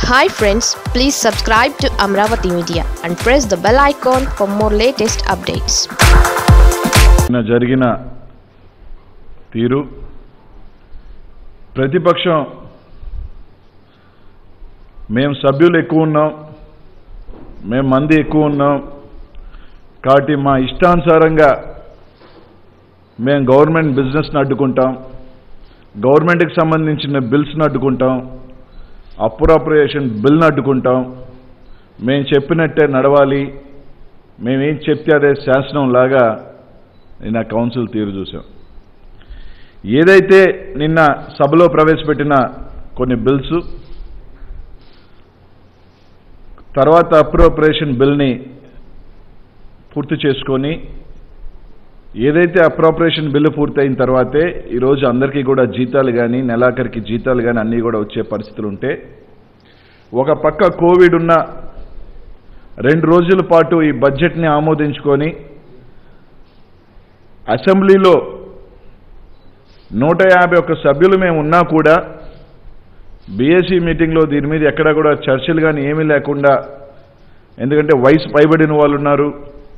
Hi friends please subscribe to Amaravati media and press the bell icon for more latest updates నిన్న జరిగిన తీరు ప్రతిపక్షం మేము సభ్యులు ఎక్కువ ఉన్నాం మేము మంది ఎక్కువ ఉన్నాం కాబట్టి మా ఇష్టానుసారంగా మేము గవర్నమెంట్ బిజినెస్ని అడ్డుకుంటాం గవర్నమెంట్కి సంబంధించిన బిల్స్ని అడ్డుకుంటాం అప్రోప్రియేషన్ బిల్ని అడ్డుకుంటాం మేము చెప్పినట్టే నడవాలి మేమేం చెప్తే అదే శాసనం లాగా నిన్న కౌన్సిల్ తీరు చూసాం ఏదైతే నిన్న సభలో ప్రవేశపెట్టిన కొన్ని బిల్స్ తర్వాత అప్రోప్రియేషన్ బిల్ని పూర్తి చేసుకొని ఏదైతే అప్రోప్రియేషన్ బిల్లు పూర్తయిన తర్వాతే ఈరోజు అందరికీ కూడా జీతాలు కానీ నెలాఖరికి జీతాలు కానీ అన్నీ కూడా వచ్చే పరిస్థితులు ఉంటే ఒక పక్క కోవిడ్ ఉన్న రెండు రోజుల పాటు ఈ బడ్జెట్ని ఆమోదించుకొని అసెంబ్లీలో నూట యాభై ఒక్క సభ్యులు మేము ఉన్నా కూడా బీఎస్సీ మీటింగ్లో దీని మీద ఎక్కడా కూడా చర్చలు కానీ ఏమీ లేకుండా ఎందుకంటే వయసు పైబడిన వాళ్ళు ఉన్నారు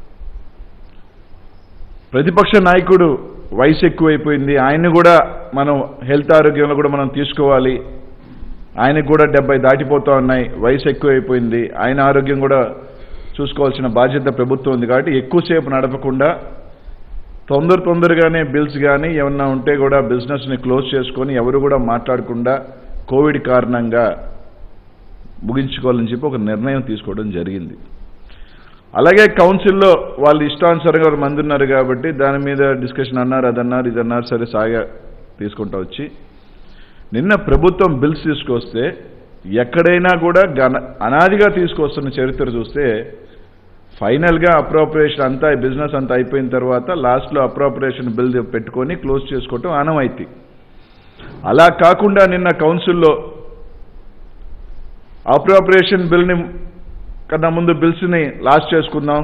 ప్రతిపక్ష నాయకుడు వయసు ఎక్కువైపోయింది ఆయన్ని కూడా మనం హెల్త్ ఆరోగ్యంలో కూడా మనం తీసుకోవాలి ఆయనకు కూడా డెబ్బై దాటిపోతూ ఉన్నాయి వయసు ఎక్కువైపోయింది ఆయన ఆరోగ్యం కూడా చూసుకోవాల్సిన బాధ్యత ప్రభుత్వం ఉంది కాబట్టి ఎక్కువసేపు నడపకుండా తొందర తొందరగానే బిల్స్ కానీ ఏమన్నా ఉంటే కూడా బిజినెస్ని క్లోజ్ చేసుకొని ఎవరు కూడా మాట్లాడకుండా కోవిడ్ కారణంగా ముగించుకోవాలని చెప్పి ఒక నిర్ణయం తీసుకోవడం జరిగింది అలాగే కౌన్సిల్లో వాళ్ళు ఇష్టానుసారంగా ఒక మంది ఉన్నారు కాబట్టి దాని మీద డిస్కషన్ అన్నారు అదన్నారు ఇది అన్నారు సరే సాగా తీసుకుంటా వచ్చి నిన్న ప్రభుత్వం బిల్స్ తీసుకొస్తే ఎక్కడైనా కూడా గణ అనాదిగా తీసుకొస్తున్న చరిత్ర చూస్తే ఫైనల్గా అప్రోప్రియేషన్ అంతా బిజినెస్ అంతా అయిపోయిన తర్వాత లాస్ట్లో అప్రోప్రియేషన్ బిల్ పెట్టుకొని క్లోజ్ చేసుకోవటం ఆనవాయితీ అలా కాకుండా నిన్న కౌన్సిల్లో అప్రోప్రియేషన్ బిల్ని కన్నా ముందు బిల్స్ని లాస్ట్ చేసుకుందాం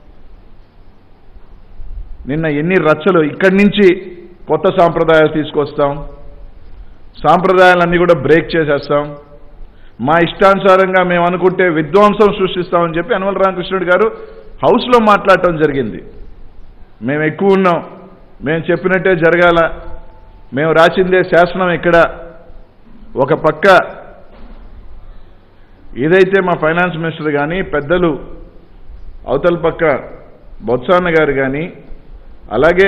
నిన్న ఎన్ని రచ్చలు ఇక్కడి నుంచి కొత్త సాంప్రదాయాలు తీసుకొస్తాం సాంప్రదాయాలన్నీ కూడా బ్రేక్ చేసేస్తాం మా ఇష్టానుసారంగా మేము అనుకుంటే విధ్వంసం సృష్టిస్తామని చెప్పి యనమల రామకృష్ణుడు గారు హౌస్లో మాట్లాడటం జరిగింది మేము ఎక్కువ ఉన్నాం మేము చెప్పినట్టే జరగాల మేము రాసిందే శాసనం ఇక్కడ ఒక పక్క ఏదైతే మా ఫైనాన్స్ మినిస్టర్ కానీ పెద్దలు అవతల పక్క బొత్సాన్న గారు కానీ అలాగే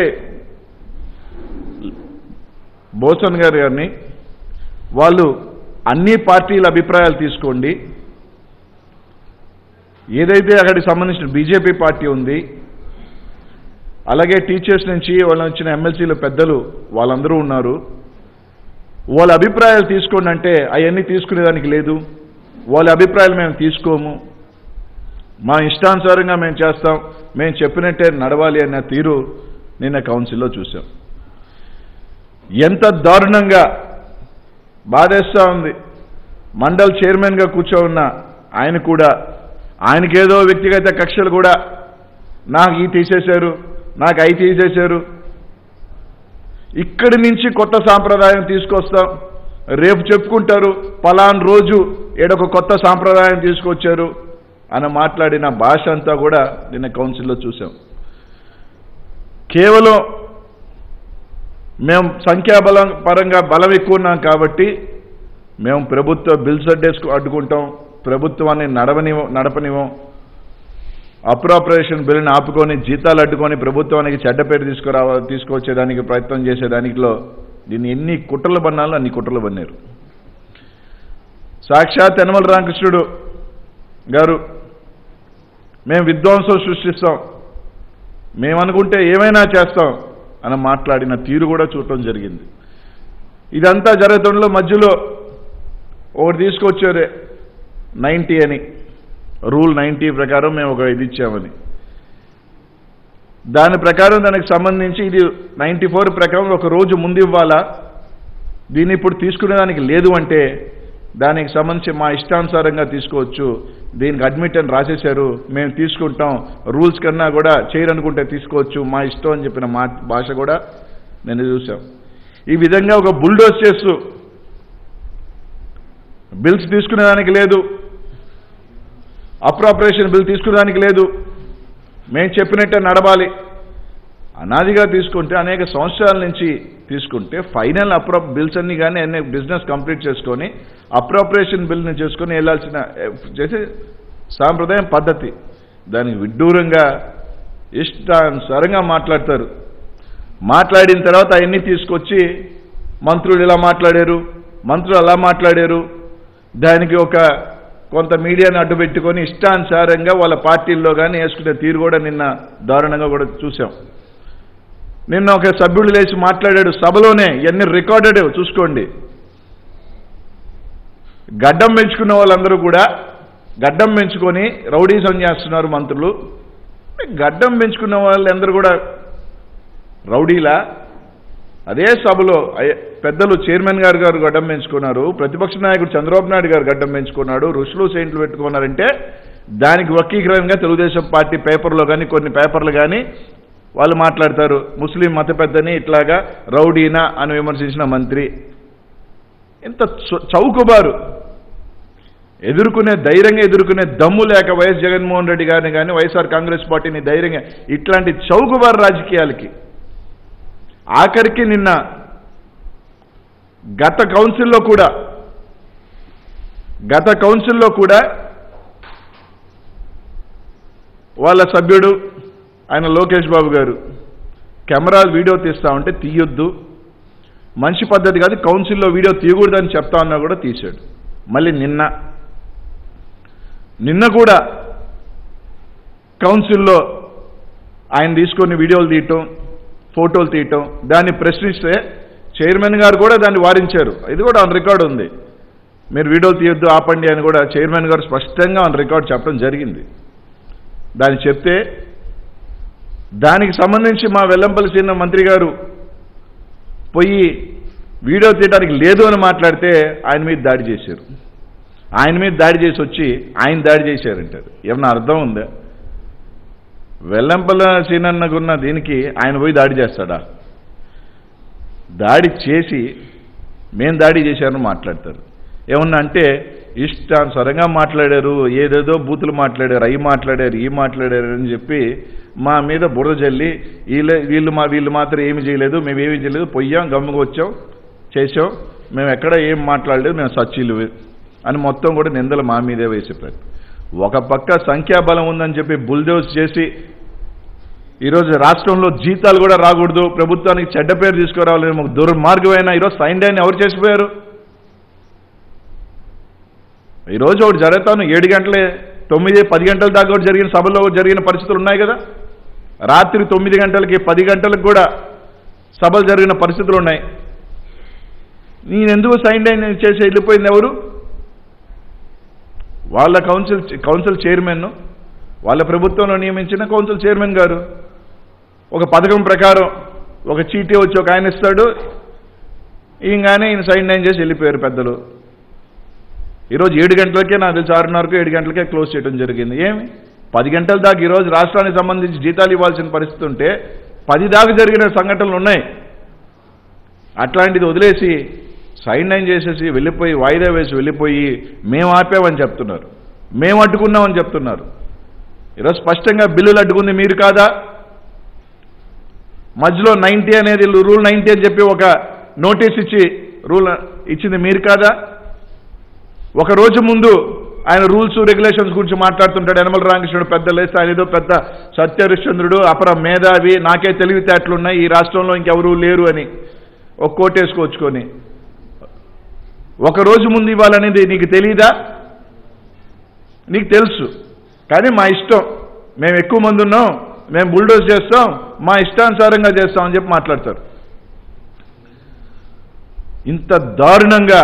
బోసన్ గారు గారిని వాళ్ళు అన్ని పార్టీల అభిప్రాయాలు తీసుకోండి ఏదైతే అక్కడికి సంబంధించిన బీజేపీ పార్టీ ఉంది అలాగే టీచర్స్ నుంచి వాళ్ళ వచ్చిన ఎమ్మెల్సీల పెద్దలు వాళ్ళందరూ ఉన్నారు వాళ్ళ అభిప్రాయాలు తీసుకోండి అంటే అవన్నీ తీసుకునేదానికి లేదు వాళ్ళ అభిప్రాయాలు మేము తీసుకోము మా ఇష్టానుసారంగా మేము చేస్తాం మేము చెప్పినట్టే నడవాలి అన్న తీరు నిన్న కౌన్సిల్లో చూసాం ఎంత దారుణంగా బాధేస్తూ ఉంది మండల్ చైర్మన్గా కూర్చోన్న ఆయన కూడా ఆయనకేదో వ్యక్తిగత కక్షలు కూడా నాకు ఈ తీసేశారు నాకు అవి తీసేశారు ఇక్కడి నుంచి కొత్త సాంప్రదాయం తీసుకొస్తాం రేపు చెప్పుకుంటారు పలాన్ రోజు ఏడొక కొత్త సాంప్రదాయం తీసుకొచ్చారు అని మాట్లాడిన భాష అంతా కూడా నిన్న కౌన్సిల్లో చూసాం కేవలం మేము సంఖ్యాబలం పరంగా బలం ఎక్కువ ఉన్నాం కాబట్టి మేము ప్రభుత్వ బిల్స్ అడ్డేసుకు అడ్డుకుంటాం ప్రభుత్వాన్ని నడవనివ్వం నడపనివ్వం అప్రోపరేషన్ బిల్లుని ఆపుకొని జీతాలు అడ్డుకొని ప్రభుత్వానికి చెడ్డ పేరు తీసుకురావ తీసుకొచ్చేదానికి ప్రయత్నం చేసేదానికిలో దీన్ని ఎన్ని కుట్రలు బన్నాలో అన్ని కుట్రలు బన్నారు సాక్షాత్ యనమల రామకృష్ణుడు గారు మేము విధ్వంసం సృష్టిస్తాం మేమనుకుంటే ఏమైనా చేస్తాం అని మాట్లాడిన తీరు కూడా చూడటం జరిగింది ఇదంతా జరుగుతుండలో మధ్యలో ఒకటి తీసుకొచ్చారే నైంటీ అని రూల్ నైంటీ ప్రకారం మేము ఒక ఇది ఇచ్చామని దాని ప్రకారం దానికి సంబంధించి ఇది నైంటీ ఫోర్ ప్రకారం ఒక రోజు ముందు ఇవ్వాలా దీన్ని ఇప్పుడు తీసుకునేదానికి లేదు అంటే దానికి సంబంధించి మా ఇష్టానుసారంగా తీసుకోవచ్చు దీనికి అడ్మిట్ అని రాసేశారు మేము తీసుకుంటాం రూల్స్ కన్నా కూడా చేయరనుకుంటే తీసుకోవచ్చు మా ఇష్టం అని చెప్పిన మా భాష కూడా నేను చూసాం ఈ విధంగా ఒక బుల్డోజ్ చేస్తూ బిల్స్ తీసుకునేదానికి లేదు అప్రాపరేషన్ బిల్ తీసుకునేదానికి లేదు మేము చెప్పినట్టే నడవాలి అనాదిగా తీసుకుంటే అనేక సంవత్సరాల నుంచి తీసుకుంటే ఫైనల్ అప్రో బిల్స్ అన్ని కానీ అన్ని బిజినెస్ కంప్లీట్ చేసుకొని అప్రాపరేషన్ బిల్ని చేసుకొని వెళ్ళాల్సిన ఏ, చేసే సాంప్రదాయం పద్ధతి దానికి విడ్డూరంగా ఇష్టానుసారంగా మాట్లాడతారు మాట్లాడిన తర్వాత అవన్నీ తీసుకొచ్చి మంత్రులు ఇలా మాట్లాడారు మంత్రులు అలా మాట్లాడారు దానికి ఒక కొంత మీడియాని అడ్డు పెట్టుకొని ఇష్టానుసారంగా వాళ్ళ పార్టీల్లో కానీ వేసుకునే తీరు కూడా నిన్న దారుణంగా కూడా చూసాం నిన్న ఒక సభ్యుడు లేచి మాట్లాడాడు సభలోనే ఇవన్నీ రికార్డెడ్ చూసుకోండి గడ్డం పెంచుకున్న వాళ్ళందరూ కూడా గడ్డం పెంచుకొని రౌడీజం చేస్తున్నారు మంత్రులు గడ్డం పెంచుకున్న వాళ్ళందరూ కూడా రౌడీలా అదే సభలో అయ్య- పెద్దలు చైర్మన్ గారు గారు గడ్డం పెంచుకున్నారు ప్రతిపక్ష నాయకుడు చంద్రబాబు నాయుడు గారు గడ్డం పెంచుకున్నాడు ఋషులు సెయింట్లు పెట్టుకున్నారంటే దానికి వక్రీకరణగా తెలుగుదేశం పార్టీ పేపర్లో కానీ కొన్ని పేపర్లు కానీ వాళ్ళు మాట్లాడతారు ముస్లిం మత పెద్దని ఇట్లాగా రౌడీనా అని విమర్శించిన మంత్రి ఇంత చౌ- చౌకబారు ఎదుర్కొనే ధైర్యంగా ఎదుర్కొనే దమ్ము లేక వైఎస్ జగన్మోహన్ రెడ్డి గారిని కానీ వైఎస్ఆర్ కాంగ్రెస్ పార్టీని ధైర్యంగా ఇట్లాంటి చౌకబారు రాజకీయాలకి ఆఖరికి నిన్న గత కౌన్సిల్లో కూడా గత కౌన్సిల్లో కూడా వాళ్ళ సభ్యుడు ఆయన లోకేష్ బాబు గారు కెమెరాలు వీడియో తీస్తా ఉంటే తీయొద్దు మంచి పద్ధతి కాదు కౌన్సిల్లో వీడియో తీయకూడదని చెప్తా ఉన్నా కూడా తీశాడు మళ్ళీ నిన్న నిన్న కూడా కౌన్సిల్లో ఆయన తీసుకొని వీడియోలు తీయటం ఫోటోలు తీయటం దాన్ని ప్రశ్నిస్తే చైర్మన్ గారు కూడా దాన్ని వారించారు ఇది కూడా ఆన్ రికార్డు ఉంది మీరు వీడియోలు తీయొద్దు ఆపండి అని కూడా చైర్మన్ గారు స్పష్టంగా ఆన్ రికార్డ్ చెప్పడం జరిగింది దాన్ని చెప్తే దానికి సంబంధించి మా వెల్లంపల్లి సీనియర్ మంత్రి గారు పోయి వీడియో తీయడానికి లేదు అని మాట్లాడితే ఆయన మీద దాడి చేశారు ఆయన మీద దాడి చేసి వచ్చి ఆయన దాడి చేశారంటారు ఏమన్నా అర్థం ఉందా వెల్లంపల్లి సీనన్నకున్న దీనికి ఆయన పోయి దాడి చేస్తాడా దాడి చేసి మేం దాడి చేశారని మాట్లాడతారు ఏమన్నా అంటే ఇష్టానుసారంగా మాట్లాడారు ఏదేదో బూతులు మాట్లాడారు అవి మాట్లాడారు ఈ మాట్లాడారు అని చెప్పి మా మీద బురద జల్లి వీళ్ళ వీళ్ళు మా వీళ్ళు మాత్రం ఏమి చేయలేదు మేము ఏమి చేయలేదు పొయ్యాం గమ్ముగా వచ్చాం చేసాం మేము ఎక్కడ ఏం మాట్లాడలేదు మేము సచ్చీలు అని మొత్తం కూడా నిందలు మా మీదే వేసిపోయారు ఒక పక్క సంఖ్యాబలం ఉందని చెప్పి బుల్డోజ్ చేసి ఈరోజు రాష్ట్రంలో జీతాలు కూడా రాకూడదు ప్రభుత్వానికి చెడ్డ పేరు తీసుకురావాలని ఒక దుర్మార్గమైన ఈరోజు సైన్ డైన్ ఎవరు చేసిపోయారు ఈరోజు ఒకటి జరుగుతాను ఏడు గంటలే తొమ్మిది పది గంటల దాకా కూడా జరిగిన సభలో జరిగిన పరిస్థితులు ఉన్నాయి కదా రాత్రి తొమ్మిది గంటలకి పది గంటలకు కూడా సభలు జరిగిన పరిస్థితులు ఉన్నాయి నేను ఎందుకు సైన్ డైన్ చేసి వెళ్ళిపోయింది ఎవరు వాళ్ళ కౌన్సిల్ కౌన్సిల్ చైర్మన్ వాళ్ళ ప్రభుత్వంలో నియమించిన కౌన్సిల్ చైర్మన్ గారు ఒక పథకం ప్రకారం ఒక చీటీ వచ్చి ఒక ఆయన ఇస్తాడు ఈయనగానే ఈయన సైన్ డైన్ చేసి వెళ్ళిపోయారు పెద్దలు ఈరోజు ఏడు గంటలకే నాకు తెలిసి ఆరున్నరకు ఏడు గంటలకే క్లోజ్ చేయడం జరిగింది ఏమి పది గంటల దాకా ఈరోజు రాష్ట్రానికి సంబంధించి జీతాలు ఇవ్వాల్సిన పరిస్థితి ఉంటే పది దాకా జరిగిన సంఘటనలు ఉన్నాయి అట్లాంటిది వదిలేసి సైన్ డైన్ చేసేసి వెళ్ళిపోయి వాయిదా వేసి వెళ్ళిపోయి మేము ఆపామని చెప్తున్నారు మేము అడ్డుకున్నామని చెప్తున్నారు ఈరోజు స్పష్టంగా బిల్లులు అడ్డుకుంది మీరు కాదా మధ్యలో నైంటీ అనేది రూల్ నైంటీ అని చెప్పి ఒక నోటీస్ ఇచ్చి రూల్ ఇచ్చింది మీరు కాదా ఒక రోజు ముందు ఆయన రూల్స్ రెగ్యులేషన్స్ గురించి మాట్లాడుతుంటాడు యనమల రామకృష్ణుడు పెద్ద లేస్తే ఆయన ఏదో పెద్ద సత్యహరిశ్చంద్రుడు అపర మేధావి నాకే తెలివితేటలున్నాయి ఈ రాష్ట్రంలో ఇంకెవరూ లేరు అని ఒక కోటేసుకొచ్చుకొని ఒక రోజు ముందు ఇవ్వాలనేది నీకు తెలియదా నీకు తెలుసు కానీ మా ఇష్టం మేము ఎక్కువ మంది ఉన్నాం మేము బుల్డోజ్ చేస్తాం మా ఇష్టానుసారంగా చేస్తాం అని చెప్పి మాట్లాడతారు ఇంత దారుణంగా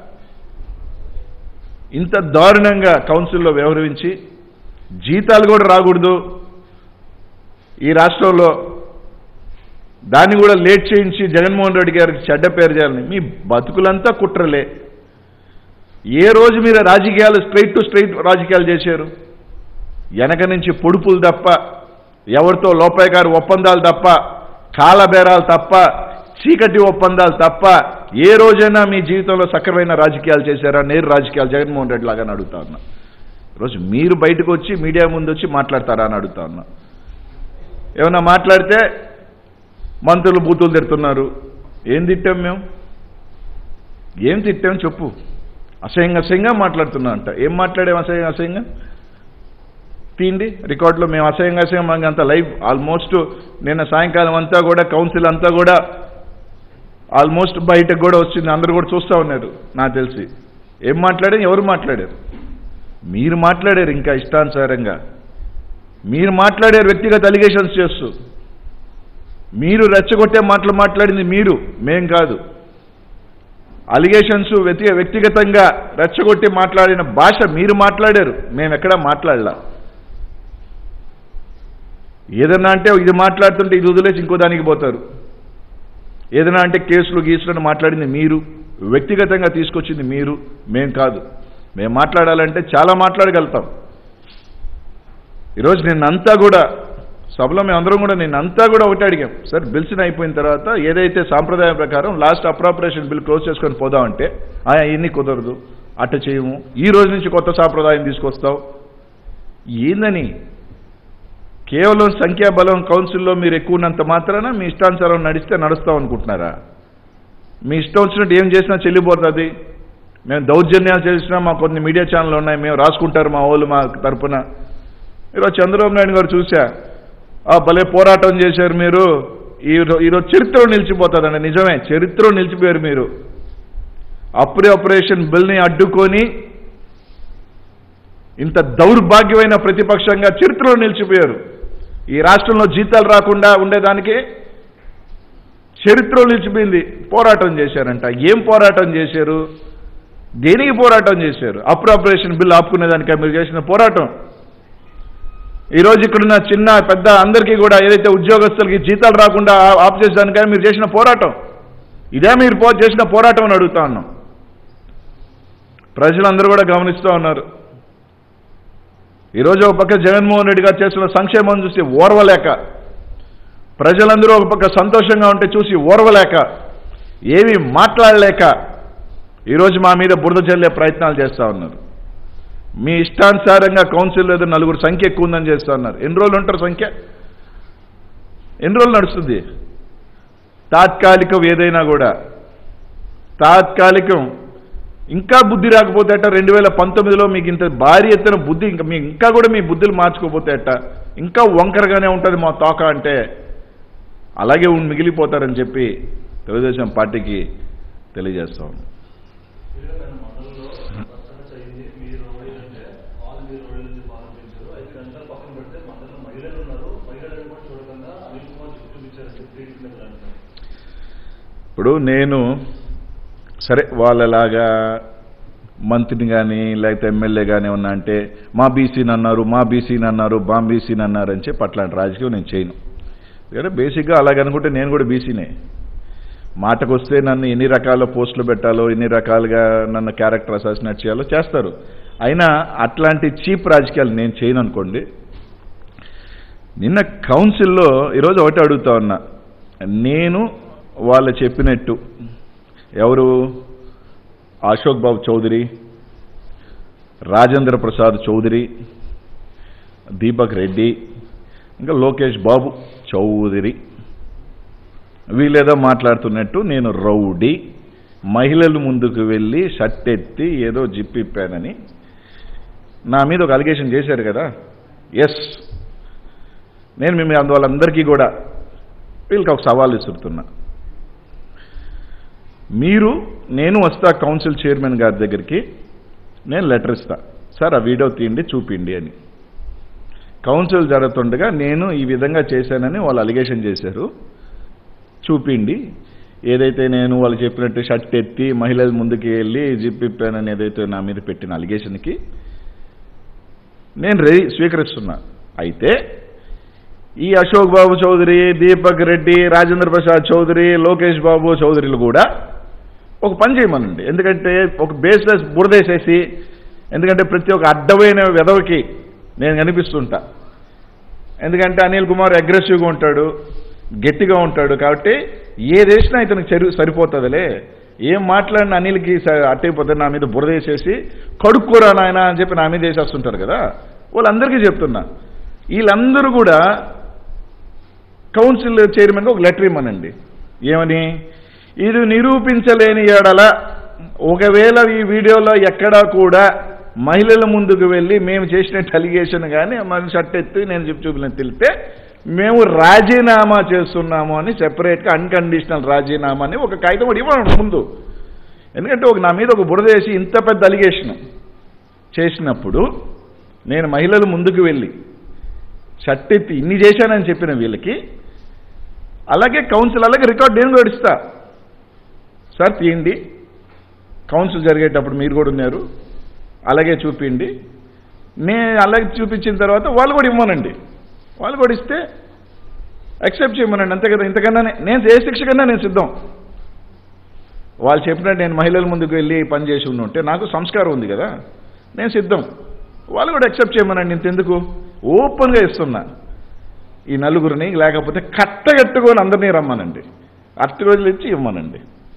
ఇంత దారుణంగా కౌన్సిల్లో వ్యవహరించి జీతాలు కూడా రాకూడదు ఈ రాష్ట్రంలో దాన్ని కూడా లేట్ చేయించి జగన్మోహన్ రెడ్డి గారికి చెడ్డ పేరు చేయాలని మీ బతుకులంతా కుట్రలే ఏ రోజు మీరు రాజకీయాలు స్ట్రైట్ టు స్ట్రైట్ రాజకీయాలు చేశారు వెనక నుంచి పొడుపులు తప్ప ఎవరితో లోపాయకారు ఒప్పందాలు తప్ప కాలబేరాలు తప్ప చీకటి ఒప్పందాలు తప్ప ఏ రోజైనా మీ జీవితంలో సక్రమైన రాజకీయాలు చేశారా నేరు రాజకీయాలు జగన్మోహన్ రెడ్డి లాగా అని అడుగుతా ఉన్నా ఈరోజు మీరు బయటకు వచ్చి మీడియా ముందు వచ్చి మాట్లాడతారా అని అడుగుతా ఉన్నా ఏమన్నా మాట్లాడితే మంత్రులు బూతులు తిడుతున్నారు ఏం తిట్టాం మేము ఏం తిట్టాం చెప్పు అసహ్యంగా అసహ్యంగా మాట్లాడుతున్నా అంట ఏం మాట్లాడాం అసహ్యంగా అసహ్యంగా తీయండి రికార్డులో మేము అసహ్యంగా అసహ్యం మనకి అంత లైవ్ ఆల్మోస్ట్ నిన్న సాయంకాలం అంతా కూడా కౌన్సిల్ అంతా కూడా ఆల్మోస్ట్ బయటకు కూడా వచ్చింది అందరూ కూడా చూస్తూ ఉన్నారు నాకు తెలిసి ఏం మాట్లాడారు ఎవరు మాట్లాడారు మీరు మాట్లాడారు ఇంకా ఇష్టానుసారంగా మీరు మాట్లాడారు వ్యక్తిగత అలిగేషన్స్ చేస్తూ మీరు రెచ్చగొట్టే మాటలు మాట్లాడింది మీరు మేం కాదు అలిగేషన్స్ వ్యక్తి వ్యక్తిగతంగా రెచ్చగొట్టి మాట్లాడిన భాష మీరు మాట్లాడారు మేము ఎక్కడా మాట్లాడలా ఏదన్నా అంటే ఇది మాట్లాడుతుంటే ఇది వదిలేసి ఇంకో దానికి పోతారు ఏదైనా అంటే కేసులు గీసులను మాట్లాడింది మీరు వ్యక్తిగతంగా తీసుకొచ్చింది మీరు మేం కాదు మేము మాట్లాడాలంటే చాలా మాట్లాడగలుగుతాం ఈరోజు నిన్నంతా కూడా సభలో మేమందరం కూడా నిన్నంతా కూడా ఒకటి అడిగాం సార్ బిల్స్ అయిపోయిన తర్వాత ఏదైతే సాంప్రదాయం ప్రకారం లాస్ట్ అప్రాపరేషన్ బిల్ క్లోజ్ చేసుకొని పోదామంటే ఆయా ఇన్ని కుదరదు అట్ట చేయము ఈ రోజు నుంచి కొత్త సాంప్రదాయం తీసుకొస్తావు ఏందని కేవలం సంఖ్యాబలం కౌన్సిల్లో మీరు ఎక్కువ ఉన్నంత మాత్రాన మీ ఇష్టానుసారం నడిస్తే నడుస్తాం అనుకుంటున్నారా మీ ఇష్టం వచ్చినట్టు ఏం చేసినా చెల్లిపోతుంది మేము దౌర్జన్యాలు చేసినా మా కొన్ని మీడియా ఛానల్ ఉన్నాయి మేము రాసుకుంటారు మా వాళ్ళు మా తరపున ఈరోజు చంద్రబాబు నాయుడు గారు చూసా ఆ భలే పోరాటం చేశారు మీరు ఈరో ఈరోజు చరిత్రలో నిలిచిపోతుందండి నిజమే చరిత్రలో నిలిచిపోయారు మీరు అప్రే ఆపరేషన్ బిల్ని అడ్డుకొని ఇంత దౌర్భాగ్యమైన ప్రతిపక్షంగా చరిత్రలో నిలిచిపోయారు ఈ రాష్ట్రంలో జీతాలు రాకుండా ఉండేదానికి చరిత్రలో నిలిచిపోయింది పోరాటం చేశారంట ఏం పోరాటం చేశారు దేనికి పోరాటం చేశారు అప్రాపరేషన్ బిల్ ఆపుకునేదానికి మీరు చేసిన పోరాటం ఈరోజు ఇక్కడున్న చిన్న పెద్ద అందరికీ కూడా ఏదైతే ఉద్యోగస్తులకి జీతాలు రాకుండా ఆ- ఆపు చేసేదానికై మీరు చేసిన పోరాటం ఇదే మీరు పో చేసిన పోరాటం అని అడుగుతా ఉన్నాం ప్రజలందరూ కూడా గమనిస్తూ ఉన్నారు ఈరోజు ఒక పక్క జగన్మోహన్ రెడ్డి గారు చేస్తున్న సంక్షేమం చూసి ఓర్వలేక ప్రజలందరూ ఒక పక్క సంతోషంగా ఉంటే చూసి ఓర్వలేక ఏమీ మాట్లాడలేక ఈరోజు మా మీద బురద చల్లే ప్రయత్నాలు చేస్తూ ఉన్నారు మీ ఇష్టానుసారంగా కౌన్సిల్ ఏదో నలుగురు సంఖ్య ఎక్కువ ఉందని చేస్తూ ఉన్నారు ఎన్ని రోజులు ఉంటారు సంఖ్య ఎన్ని రోజులు నడుస్తుంది తాత్కాలికం ఏదైనా కూడా తాత్కాలికం ఇంకా బుద్ధి రాకపోతే అట్ట రెండు వేల పంతొమ్మిదిలో మీకు ఇంత భారీ ఎత్తున బుద్ధి ఇంకా మీ ఇంకా కూడా మీ బుద్ధులు మార్చుకోపోతే అట్ట ఇంకా వంకరగానే ఉంటుంది మా తోక అంటే అలాగే ఉన్ మిగిలిపోతారని చెప్పి తెలుగుదేశం పార్టీకి తెలియజేస్తా ఉన్నాం ఎందుకంటే మండలంలో రచ్చరచ్చ అయింది మీరు ఓడిందంటే వాళ్ళు మీరు ఓడించి ప్రారంభించారు ఐదు గంటలు పక్కన పెడితే మండలంలో మహిళలు ఉన్నారు మహిళలను కూడా చూడకుండా అనిల్ కుమార్ చూపించారు టీడీపీ నేతలు అంటారు ఇప్పుడు నేను సరే వాళ్ళలాగా మంత్రిని కానీ లేకపోతే ఎమ్మెల్యే కానీ ఉన్నా అంటే మా బీసీని అన్నారు మా బీసీని అన్నారు మా బీసీని అన్నారు అని చెప్పి అట్లాంటి రాజకీయం నేను చేయను ఎందుకంటే బేసిక్గా అలాగనుకుంటే నేను కూడా బీసీనే మాటకు వస్తే నన్ను ఎన్ని రకాల పోస్టులు పెట్టాలో ఎన్ని రకాలుగా నన్ను క్యారెక్టర్ అసాసినేట్ చేయాలో చేస్తారు అయినా అట్లాంటి చీప్ రాజకీయాలు నేను చేయను అనుకోండి నిన్న కౌన్సిల్లో ఈరోజు ఒకటి అడుగుతా ఉన్నా నేను వాళ్ళు చెప్పినట్టు ఎవరు అశోక్ బాబు చౌదరి రాజేంద్ర ప్రసాద్ చౌదరి దీపక్ రెడ్డి ఇంకా లోకేష్ బాబు చౌదరి వీళ్ళేదో మాట్లాడుతున్నట్టు నేను రౌడీ మహిళలు ముందుకు వెళ్ళి షర్ట్ ఎత్తి ఏదో జిప్పిప్పానని నా మీద ఒక అలిగేషన్ చేశారు కదా ఎస్ నేను మేము అందువల్లందరికీ కూడా వీళ్ళకి ఒక సవాల్ ఇస్తున్నా మీరు నేను వస్తా కౌన్సిల్ చైర్మన్ గారి దగ్గరికి నేను లెటర్ ఇస్తా సార్ ఆ వీడియో తీయండి చూపిండి అని కౌన్సిల్ జరుగుతుండగా నేను ఈ విధంగా చేశానని వాళ్ళు అలిగేషన్ చేశారు చూపిండి ఏదైతే నేను వాళ్ళు చెప్పినట్టు షర్ట్ ఎత్తి మహిళల ముందుకు వెళ్ళి జిప్ ఇప్పానని ఏదైతే నా మీద పెట్టిన అలిగేషన్కి నేను రెడీ స్వీకరిస్తున్నా అయితే ఈ అశోక్ బాబు చౌదరి దీపక్ రెడ్డి రాజేంద్ర ప్రసాద్ చౌదరి లోకేష్ బాబు చౌదరిలు కూడా ఒక పని చేయమనండి ఎందుకంటే ఒక బేస్లెస్ బురదేసేసి ఎందుకంటే ప్రతి ఒక్క అడ్డమైన వెధవకి నేను కనిపిస్తుంటా ఎందుకంటే అనిల్ కుమార్ అగ్రెసివ్గా ఉంటాడు గట్టిగా ఉంటాడు కాబట్టి ఏదేసినా ఇతనికి చెరు సరిపోతుందిలే ఏం మాట్లాడిన అనిల్కి స- అట్టయిపోతే నా మీద బురద వేసేసి కడుక్కోరా నాయన అని చెప్పి నా మీద వేసేస్తుంటారు కదా వాళ్ళందరికీ చెప్తున్నా వీళ్ళందరూ కూడా కౌన్సిల్ చైర్మన్గా ఒక లెటర్ ఇమ్మనండి ఏమని ఇది నిరూపించలేని ఎడల ఒకవేళ ఈ వీడియోలో ఎక్కడా కూడా మహిళల ముందుకు వెళ్ళి మేము చేసినట్టు అలిగేషన్ కానీ మన షర్ట్ ఎత్తి నేను చెప్పి చూపిన తెలిపితే మేము రాజీనామా చేస్తున్నాము అని సెపరేట్గా అన్కండిషనల్ రాజీనామా అని ఒక కాగితం కూడా ఇవ్వండి ముందు ఎందుకంటే ఒక నా మీద ఒక బురద వేసి ఇంత పెద్ద అలిగేషన్ చేసినప్పుడు నేను మహిళలు ముందుకు వెళ్ళి షర్ట్ ఎత్తి ఇన్ని చేశానని చెప్పిన వీళ్ళకి అలాగే కౌన్సిల్ అలాగే రికార్డ్ నేను కూడా ఇస్తా సార్ తీయండి కౌన్సిల్ జరిగేటప్పుడు మీరు కూడా ఉన్నారు అలాగే చూపిండి నేను అలాగే చూపించిన తర్వాత వాళ్ళు కూడా ఇవ్వనండి వాళ్ళు కూడా ఇస్తే యాక్సెప్ట్ చేయమనండి అంతే కదా ఇంతకన్నా నే- నేను ఏ శిక్ష కన్నా నేను సిద్ధం వాళ్ళు చెప్పినట్టు నేను మహిళల ముందుకు వెళ్ళి పని చేసి ఉంటే నాకు సంస్కారం ఉంది కదా నేను సిద్ధం వాళ్ళు కూడా యాక్సెప్ట్ చేయమనండి ఇంతెందుకు ఓపెన్గా ఇస్తున్నా ఈ నలుగురిని లేకపోతే కట్టగట్టుకొని అందరినీ రమ్మనండి అట్టి రోజులు ఇచ్చి ఇవ్వమనండి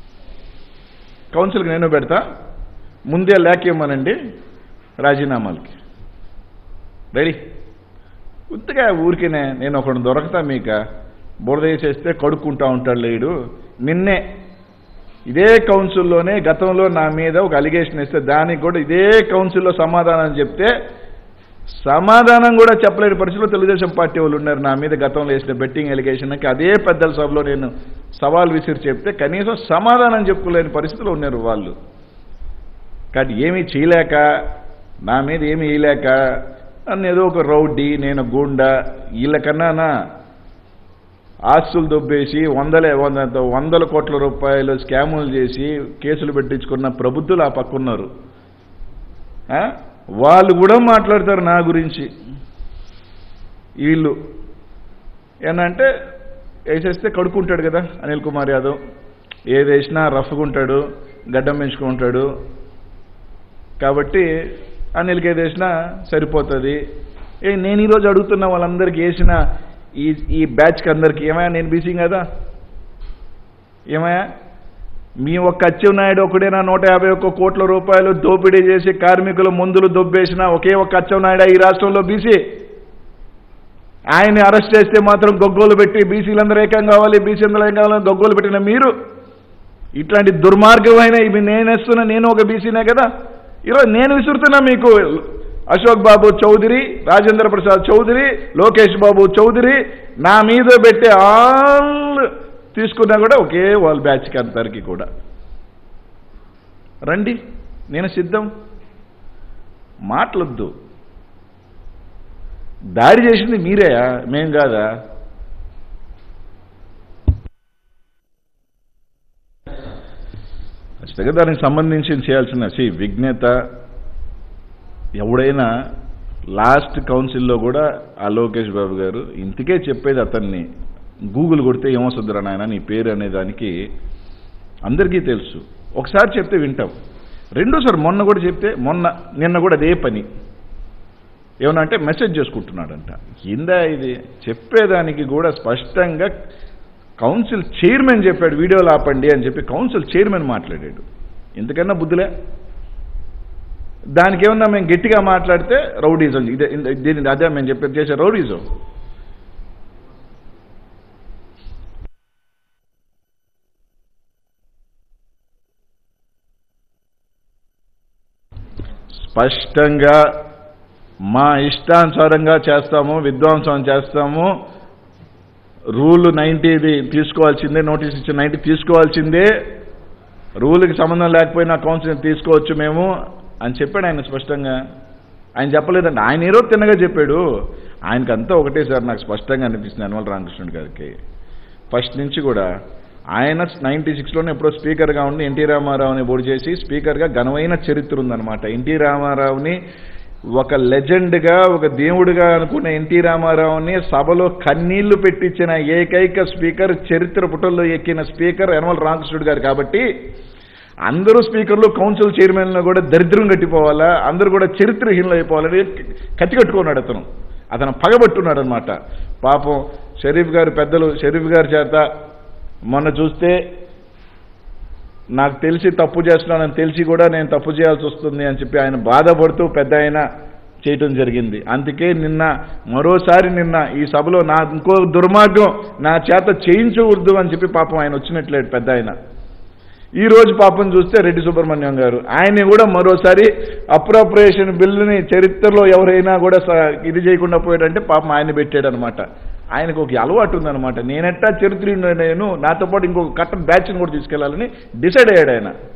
కౌన్సిల్కి నేను పెడతా ముందే లేక ఇవ్వమనండి రాజీనామాలకి రెడీ ఉత్తగా ఊరికేనే నేను ఒకడు దొరకతా మీక బురద వేసేస్తే కడుక్కుంటా ఉంటాడు లేడు నిన్నే ఇదే కౌన్సిల్లోనే గతంలో నా మీద ఒక అలిగేషన్ ఇస్తే దానికి కూడా ఇదే కౌన్సిల్లో సమాధానం చెప్తే సమాధానం కూడా చెప్పలేని పరిస్థితిలో తెలుగుదేశం పార్టీ వాళ్ళు ఉన్నారు నా మీద గతంలో వేసిన బెట్టింగ్ ఎలిగేషన్కి అదే పెద్దల సభలో నేను సవాల్ విసిరి చెప్తే కనీసం సమాధానం చెప్పుకోలేని పరిస్థితిలో ఉన్నారు వాళ్ళు కాబట్టి ఏమీ చేయలేక నా మీద ఏమీ వేయలేక నన్ను ఏదో ఒక రౌడీ నేను గూండా వీళ్ళకన్నానా ఆస్తులు దొబ్బేసి వందలే వంద వందల కోట్ల రూపాయలు స్కాములు చేసి కేసులు పెట్టించుకున్న ప్రభుత్వాలు ఆ పక్కున్నారు ఆ? వాళ్ళు కూడా మాట్లాడతారు నా గురించి వీళ్ళు ఏంటంటే వేసేస్తే కడుక్కుంటాడు కదా అనిల్ కుమార్ యాదవ్ ఏది వేసినా రఫ్గా ఉంటాడు గడ్డం పెంచుకుంటాడు కాబట్టి అనిల్కి ఏది వేసినా సరిపోతుంది ఏ నేను ఈరోజు అడుగుతున్న వాళ్ళందరికీ వేసిన ఈ ఈ బ్యాచ్కి అందరికీ ఏమయ్యా నేను బీసీ కదా ఏమయ్యా మీ ఒక్క అచ్చెన్నాయుడు ఒకడేనా నూట యాభై ఒక్క కోట్ల రూపాయలు దోపిడీ చేసి కార్మికుల మందులు దొబ్బేసిన ఒకే ఒక్క అచ్చెన్నాయుడు ఈ రాష్ట్రంలో బీసీ ఆయన్ని అరెస్ట్ చేస్తే మాత్రం గొగ్గోలు పెట్టి బీసీలందరూ ఏకం కావాలి బీసీలందరూ ఏం కావాలని గొగ్గోలు పెట్టిన మీరు ఇట్లాంటి దుర్మార్గమైన ఇవి నేను వేస్తున్నా నేను ఒక బీసీనే కదా ఈరోజు నేను విసురుతున్నా మీకు అశోక్ బాబు చౌదరి రాజేంద్ర ప్రసాద్ చౌదరి లోకేష్ బాబు చౌదరి నా మీద పెట్టే ఆల్ తీసుకున్నా కూడా ఒకే వాళ్ళ బ్యాచ్కి అందరికి కూడా రండి నేను సిద్ధం మాటలొద్దు దాడి చేసింది మీరేయా మేం కాదా ఖచ్చితంగా దానికి సంబంధించి చేయాల్సిన సి విజ్ఞత ఎవడైనా లాస్ట్ కౌన్సిల్లో కూడా ఆ లోకేష్ బాబు గారు ఇంతకే చెప్పేది అతన్ని గూగుల్ కొడితే ఏమొస్తుందిరా నాయన నీ పేరు అనే దానికి అందరికీ తెలుసు ఒకసారి చెప్తే వింటాం రెండోసారి మొన్న కూడా చెప్తే మొన్న నిన్న కూడా అదే పని ఏమన్నా అంటే మెసేజ్ చేసుకుంటున్నాడంట ఇందా ఇది చెప్పేదానికి కూడా స్పష్టంగా కౌన్సిల్ చైర్మన్ చెప్పాడు వీడియోలు ఆపండి అని చెప్పి కౌన్సిల్ చైర్మన్ మాట్లాడాడు ఇంతకన్నా బుద్ధులే దానికి ఏమన్నా మేము గట్టిగా మాట్లాడితే రౌడీజం ఇదే ఇంద- దీని అదే మేము చెప్పేది చేసే రౌడీజం స్పష్టంగా మా ఇష్టానుసారంగా చేస్తాము విధ్వంసం చేస్తాము రూల్ నైంటీది తీసుకోవాల్సిందే నోటీస్ ఇచ్చిన నైంటీ తీసుకోవాల్సిందే రూల్కి సంబంధం లేకపోయినా కౌన్సిలింగ్ తీసుకోవచ్చు మేము అని చెప్పాడు ఆయన స్పష్టంగా ఆయన చెప్పలేదండి ఆయన ఏరో తిన్నగా చెప్పాడు ఆయనకి అంతా ఒకటే సార్ నాకు స్పష్టంగా అనిపిస్తుంది అనిమల్ రామకృష్ణుడి గారికి ఫస్ట్ నుంచి కూడా ఆయన నైంటీ సిక్స్లోనే ఎప్పుడో స్పీకర్గా ఉండి ఎన్టీ రామారావుని బోర్డు చేసి స్పీకర్గా ఘనమైన చరిత్ర ఉందన్నమాట ఎన్టీ రామారావుని ఒక లెజెండ్గా ఒక దేవుడిగా అనుకున్న ఎన్టీ రామారావుని సభలో కన్నీళ్లు పెట్టించిన ఏకైక స్పీకర్ చరిత్ర పుటల్లో ఎక్కిన స్పీకర్ యనమల రామకృష్ణుడు గారు కాబట్టి అందరూ స్పీకర్లు కౌన్సిల్ చైర్మన్లు కూడా దరిద్రం కట్టిపోవాలా అందరూ కూడా చరిత్రహీనులు అయిపోవాలని కత్తి కట్టుకున్నాడు అతను అతను పగబట్టున్నాడు అనమాట పాపం షరీఫ్ గారు పెద్దలు షరీఫ్ గారి చేత మొన్న చూస్తే నాకు తెలిసి తప్పు చేస్తున్నానని తెలిసి కూడా నేను తప్పు చేయాల్సి వస్తుంది అని చెప్పి ఆయన బాధపడుతూ పెద్ద ఆయన చేయటం జరిగింది అందుకే నిన్న మరోసారి నిన్న ఈ సభలో నా ఇంకో దుర్మార్గం నా చేత చేయించకూడదు అని చెప్పి పాపం ఆయన వచ్చినట్లేడు పెద్ద ఆయన ఈ రోజు పాపం చూస్తే రెడ్డి సుబ్రహ్మణ్యం గారు ఆయన్ని కూడా మరోసారి అప్రోప్రియేషన్ బిల్లుని చరిత్రలో ఎవరైనా కూడా స- ఇది చేయకుండా పోయాడంటే పాపం ఆయన పెట్టాడు అనమాట ఆయనకు ఒక అలవాటు ఉందన్నమాట నేనెట్టా చరిత్ర నేను నాతో పాటు ఇంకొక కట్ట బ్యాచ్ని కూడా తీసుకెళ్లాలని డిసైడ్ అయ్యాడు ఆయన